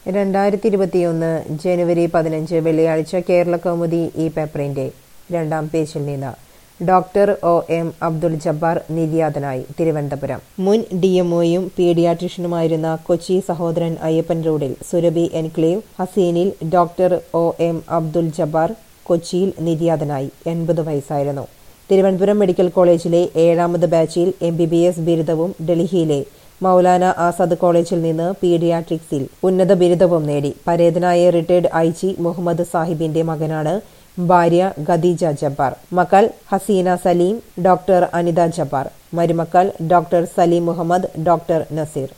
രണ്ടായിരത്തി ഇരുപത്തിയൊന്ന് ജനുവരി പതിനഞ്ച് വെള്ളിയാഴ്ച കേരള കൗമുദി ഈ പേപ്പറിന്റെ രണ്ടാം പേജിൽ നിന്ന് doctor O M Abdul Jabbar നിര്യാതനായി തിരുവനന്തപുരം മുൻ ഡിഎംഒയും പീഡിയാട്രിഷ്യനുമായിരുന്ന കൊച്ചി സഹോദരൻ അയ്യപ്പൻ റോഡിൽ സുരഭി എൻക്ലേവ് ഹസീനിൽ doctor O M Abdul Jabbar കൊച്ചിയിൽ നിര്യാതനായി എൺപത് വയസ്സായിരുന്നു തിരുവനന്തപുരം മെഡിക്കൽ കോളേജിലെ ഏഴാമത് ബാച്ചിൽ എം ബി ബി എസ് ബിരുദവും ഡൽഹിയിലെ മൗലാന ആസാദ് കോളേജിൽ നിന്ന് പീഡിയാട്രിക്സിൽ ഉന്നത ബിരുദവും നേടി പരേതനായ റിട്ടയർഡ് ഐ ജി മുഹമ്മദ് സാഹിബിന്റെ മകനാണ് ഭാര്യ ഖദീജ ജബ്ബാർ മക്കൾ ഹസീന സലീം ഡോക്ടർ അനിത ജബ്ബാർ മരുമക്കൾ ഡോക്ടർ സലീം മുഹമ്മദ് ഡോക്ടർ നസീർ